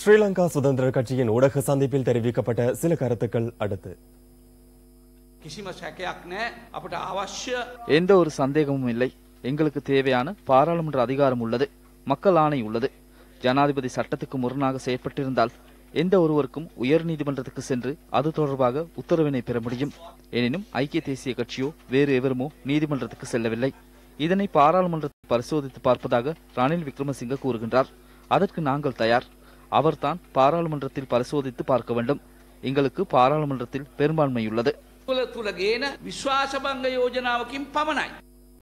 ஸ்ரீலங்கா சுதந்திர கட்சியின் ஊடக சந்திப்பில் தெரிவிக்கப்பட்ட சில கருத்துக்கள் அடுத்து කිසිම සැකයක් නෑ අපට අවශ්‍ය எந்த ஒரு சந்தேகமும் இல்லை எங்களுக்கு தேவையான பாராளுமன்ற அதிகாரம் உள்ளது மக்கள் ஆணை உள்ளது ஜனாதிபதி சட்டத்துக்கு முரணாக செயற்பட்டிருந்தால் எந்த ஒருவருக்கும் உயர் நீதிமன்றத்துக்கு சென்று அது தொடர்பாக உத்தரவினை பெற முடியும் எனினும் ஐக்கிய தேசிய கட்சியோ வேறு எவருமோ நீதிமன்றத்துக்கு செல்லவில்லை இதனை பாராளுமன்றத்தில் பரிசோதித்து பார்ப்பதாக ரணில் விக்ரமசிங்க கூறுகின்றார் அதற்கு நாங்கள் தயார் அவர்தான் பாராளுமன்றத்தில் பரிசோதித்து பார்க்க வேண்டும் எங்களுக்கு பாராளுமன்றத்தில் பெரும்பான்மை உள்ளது තුළ තුළ ගේන විශ්වාසභංග යෝජනාවකින් පමණයි.